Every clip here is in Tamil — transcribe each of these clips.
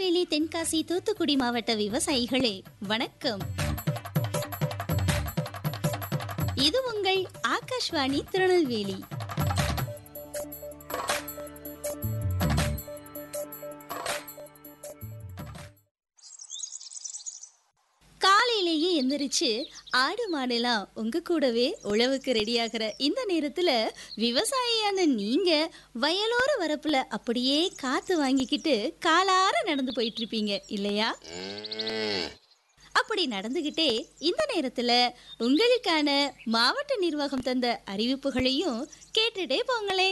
திருநெல்வேலி தென்காசி தூத்துக்குடி மாவட்ட விவசாயிகளே வணக்கம் இது உங்கள் ஆகாஷ்வாணி திருநெல்வேலி காலையிலேயே எந்திரிச்சு ஆடு மாடெல்லாம் உங்க கூடவே உழவுக்கு ரெடியாகிற இந்த நேரத்துல விவசாயியான நீங்க வயலோர வரப்புல அப்படியே காத்து வாங்கிக்கிட்டு காலார நடந்து போயிட்டு இருப்பீங்க இல்லையா அப்படி நடந்துகிட்டே இந்த நேரத்துல உங்களுக்கான மாவட்ட நிர்வாகம் தந்த அறிவிப்புகளையும் கேட்டுட்டே போங்களே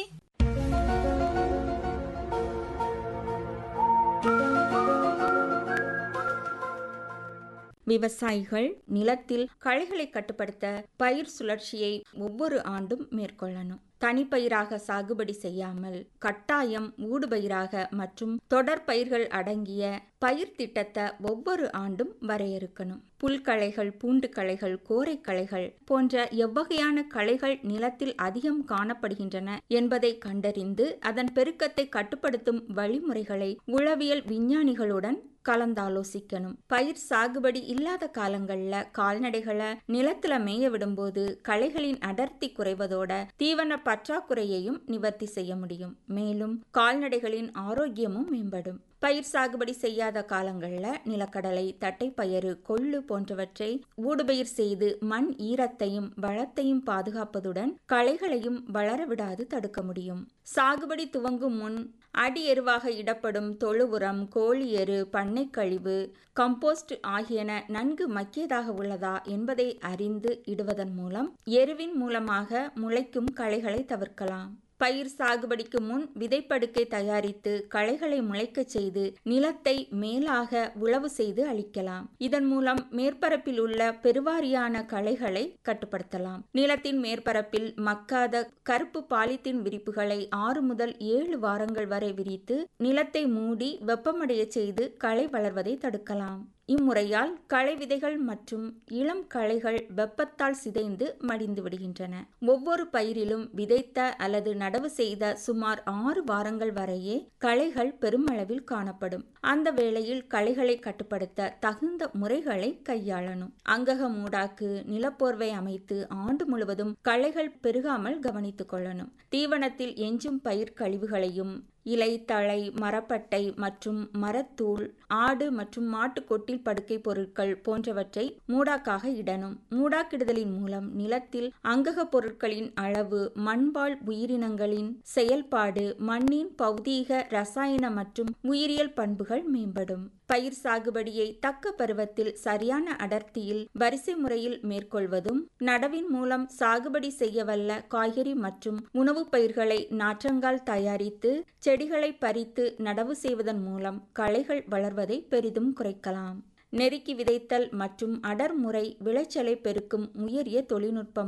விவசாயிகள் நிலத்தில் களைகளை கட்டுப்படுத்த பயிர் சுழற்சியை ஒவ்வொரு ஆண்டும் மேற்கொள்ளணும் தனிப்பயிராக சாகுபடி செய்யாமல் கட்டாயம் ஊடுபயிராக மற்றும் தொடர் பயிர்கள் அடங்கிய பயிர் திட்டத்தை ஒவ்வொரு ஆண்டும் வரையறுக்கணும் புல்களைகள் பூண்டு களைகள் கோரை களைகள் போன்ற எவ்வகையான களைகள் நிலத்தில் அதிகம் காணப்படுகின்றன என்பதை கண்டறிந்து அதன் பெருக்கத்தை கட்டுப்படுத்தும் வழிமுறைகளை உளவியல் விஞ்ஞானிகளுடன் கலந்தாலோசிக்கணும் பயிர் சாகுபடி இல்லாத காலங்கள்ல கால்நடைகளை நிலத்துல மேய விடும்போது களைகளின் அடர்த்தி குறைவதோட தீவன பற்றாக்குறையையும் நிவர்த்தி செய்ய முடியும் மேலும் கால்நடைகளின் ஆரோக்கியமும் மேம்படும் பயிர் சாகுபடி செய்யாத காலங்கள்ல நிலக்கடலை தட்டைப்பயிறு கொள்ளு போன்றவற்றை ஊடுபயிர் செய்து மண் ஈரத்தையும் வளத்தையும் பாதுகாப்பதுடன் களைகளையும் வளரவிடாது தடுக்க முடியும் சாகுபடி துவங்கும் முன் அடி எருவாக இடப்படும் தொழு உரம் கோழி எரு பண்ணை கழிவு கம்போஸ்ட் ஆகியன நன்கு மக்கியதாக உள்ளதா என்பதை அறிந்து இடுவதன் மூலம் எருவின் மூலமாக முளைக்கும் களைகளை தவிர்க்கலாம் பயிர் சாகுபடிக்கு முன் விதைப்படுக்கை தயாரித்து களைகளை முளைக்கச் செய்து நிலத்தை மேலாக உழவு செய்து அளிக்கலாம் இதன் மூலம் மேற்பரப்பில் உள்ள பெருவாரியான களைகளை கட்டுப்படுத்தலாம் நிலத்தின் மேற்பரப்பில் மக்காத கருப்பு பாலித்தீன் விரிப்புகளை ஆறு முதல் ஏழு வாரங்கள் வரை விரித்து நிலத்தை மூடி வெப்பமடைய செய்து களை வளர்வதை தடுக்கலாம் இம்முறையால் களை விதைகள் மற்றும் இளம் களைகள் வெப்பத்தால் சிதைந்து மடிந்து விடுகின்றன ஒவ்வொரு பயிரிலும் விதைத்த அல்லது நடவு செய்த சுமார் ஆறு வாரங்கள் வரையே களைகள் பெருமளவில் காணப்படும் அந்த வேளையில் களைகளை கட்டுப்படுத்த தகுந்த முறைகளை கையாளணும் அங்கக மூடாக்கு நிலப்போர்வை அமைத்து ஆண்டு முழுவதும் களைகள் பெருகாமல் கவனித்துக் கொள்ளணும் தீவனத்தில் எஞ்சும் பயிர் கழிவுகளையும் இலை தழை மரப்பட்டை மற்றும் மரத்தூள் ஆடு மற்றும் மாட்டு கொட்டில் படுக்கை பொருட்கள் போன்றவற்றை மூடாக்காக இடணும் மூடாக்கிடுதலின் மூலம் நிலத்தில் அங்கக பொருட்களின் அளவு மண்பால் உயிரினங்களின் செயல்பாடு மண்ணின் பௌதீக ரசாயன மற்றும் உயிரியல் பண்புகள் மேம்படும் பயிர் சாகுபடியை தக்க பருவத்தில் சரியான அடர்த்தியில் வரிசை முறையில் மேற்கொள்வதும் நடவின் மூலம் சாகுபடி செய்யவல்ல காய்கறி மற்றும் உணவுப் பயிர்களை நாற்றங்கால் தயாரித்து செடிகளை பறித்து நடவு செய்வதன் மூலம் களைகள் வளர்வதை பெரிதும் குறைக்கலாம் நெருக்கி விதைத்தல் மற்றும் அடர் முறை விளைச்சலை பெருக்கும் உயரிய தொழில்நுட்பம்